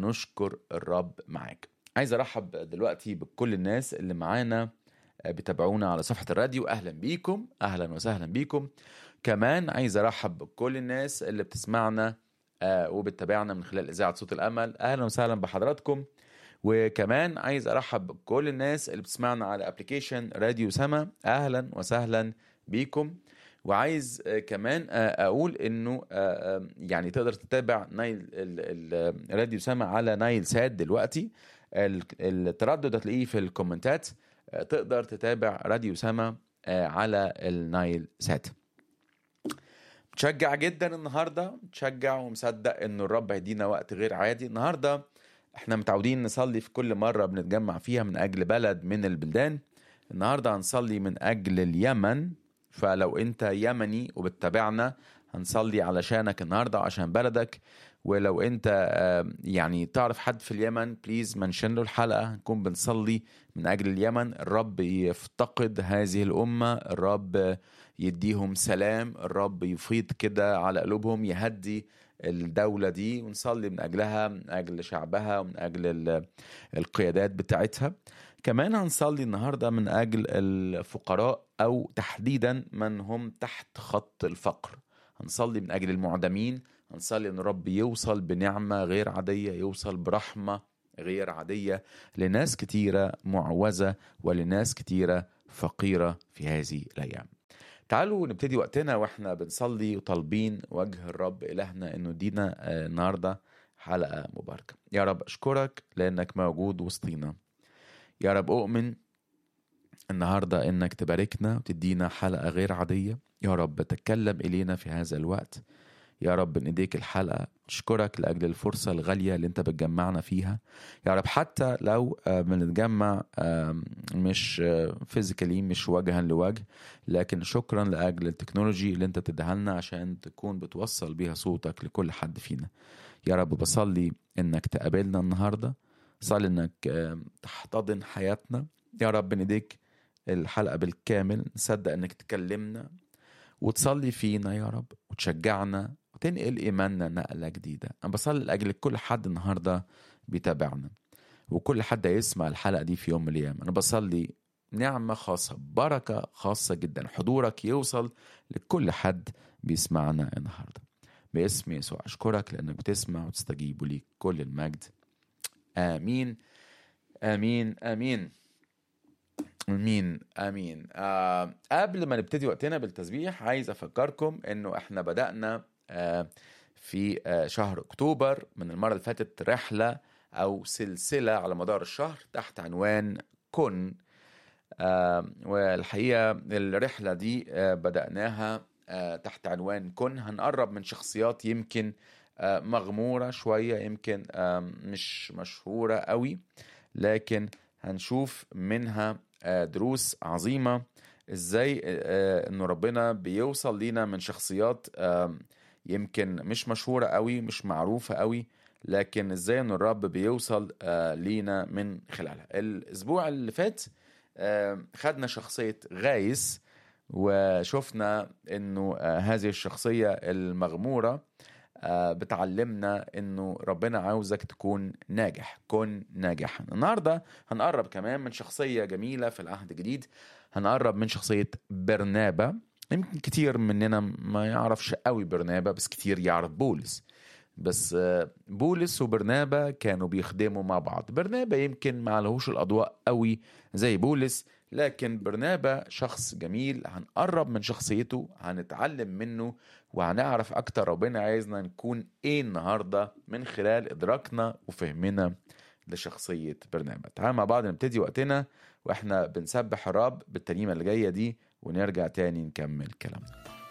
ونشكر الرب معاك عايز ارحب دلوقتي بكل الناس اللي معانا بتابعونا على صفحة الراديو أهلا بيكم أهلا وسهلا بيكم كمان عايز أرحب بكل الناس اللي بتسمعنا آه، وبتتابعنا من خلال إذاعة صوت الأمل أهلا وسهلا بحضراتكم وكمان عايز أرحب بكل الناس اللي بتسمعنا على أبليكيشن راديو سما أهلا وسهلا بيكم وعايز آه، كمان آه، أقول إنه آه، آه، يعني تقدر تتابع نايل ال- ال- الراديو سما على نايل سات دلوقتي ال- التردد هتلاقيه في الكومنتات آه، تقدر تتابع راديو سما آه، على النايل سات متشجع جدا النهارده متشجع ومصدق ان الرب هيدينا وقت غير عادي النهارده احنا متعودين نصلي في كل مره بنتجمع فيها من اجل بلد من البلدان النهارده هنصلي من اجل اليمن فلو انت يمني وبتتابعنا هنصلي علشانك النهارده وعشان بلدك ولو انت آه، يعني تعرف حد في اليمن بليز منشن له الحلقه هنكون بنصلي من اجل اليمن الرب يفتقد هذه الامه الرب يديهم سلام الرب يفيض كده على قلوبهم يهدي الدولة دي ونصلي من أجلها من أجل شعبها ومن أجل ال- القيادات بتاعتها كمان هنصلي النهاردة من أجل الفقراء أو تحديدا من هم تحت خط الفقر هنصلي من أجل المعدمين هنصلي أن الرب يوصل بنعمة غير عادية يوصل برحمة غير عادية لناس كتيرة معوزة ولناس كتيرة فقيرة في هذه الأيام تعالوا نبتدي وقتنا واحنا بنصلي وطالبين وجه الرب إلهنا إنه يدينا آه، النهاردة حلقة مباركة يا رب أشكرك لأنك موجود وسطينا يا رب أؤمن النهاردة إنك تباركنا وتدينا حلقة غير عادية يا رب تكلم إلينا في هذا الوقت يا رب من ايديك الحلقة اشكرك لاجل الفرصة الغالية اللي انت بتجمعنا فيها يا رب حتى لو آه، بنتجمع آم، مش فيزيكالي مش وجها لوجه لكن شكرا لاجل التكنولوجي اللي انت بتديها لنا عشان تكون بتوصل بيها صوتك لكل حد فينا يا رب بصلي انك تقابلنا النهارده صلي انك آم، تحتضن حياتنا يا رب من ايديك الحلقة بالكامل نصدق انك تكلمنا وتصلي فينا يا رب وتشجعنا وتنقل ايماننا نقله جديده انا بصلي لاجل كل حد النهارده بيتابعنا وكل حد هيسمع الحلقه دي في يوم من الايام انا بصلي نعمه خاصه بركه خاصه جدا حضورك يوصل لكل حد بيسمعنا النهارده باسم يسوع اشكرك لانك بتسمع وتستجيب وليك كل المجد امين امين امين امين امين آه قبل ما نبتدي وقتنا بالتسبيح عايز افكركم انه احنا بدانا آه في آه شهر اكتوبر من المره اللي فاتت رحله او سلسله على مدار الشهر تحت عنوان كن آه والحقيقه الرحله دي آه بداناها آه تحت عنوان كن هنقرب من شخصيات يمكن آه مغموره شويه يمكن آه مش مشهوره قوي لكن هنشوف منها آه، دروس عظيمة ازاي آه، انه ربنا بيوصل لينا من شخصيات آم، يمكن مش مشهورة قوي مش معروفة قوي لكن ازاي ان الرب بيوصل آه، لينا من خلالها الاسبوع اللي فات آم، خدنا شخصية غايس وشفنا انه آه، هذه الشخصية المغمورة آه، بتعلمنا انه ربنا عاوزك تكون ناجح كن ناجحا النهارده هنقرب كمان من شخصيه جميله في العهد الجديد هنقرب من شخصيه برنابا يمكن كتير مننا ما يعرفش قوي برنابا بس كتير يعرف بولس بس آه، بولس وبرنابا كانوا بيخدموا مع بعض برنابا يمكن ما لهوش الاضواء قوي زي بولس لكن برنابا شخص جميل هنقرب من شخصيته هنتعلم منه وهنعرف اكتر ربنا عايزنا نكون ايه النهارده من خلال ادراكنا وفهمنا لشخصيه برنابا تعال مع بعض نبتدي وقتنا واحنا بنسبح الرب بالترنيمه اللي جايه دي ونرجع تاني نكمل كلامنا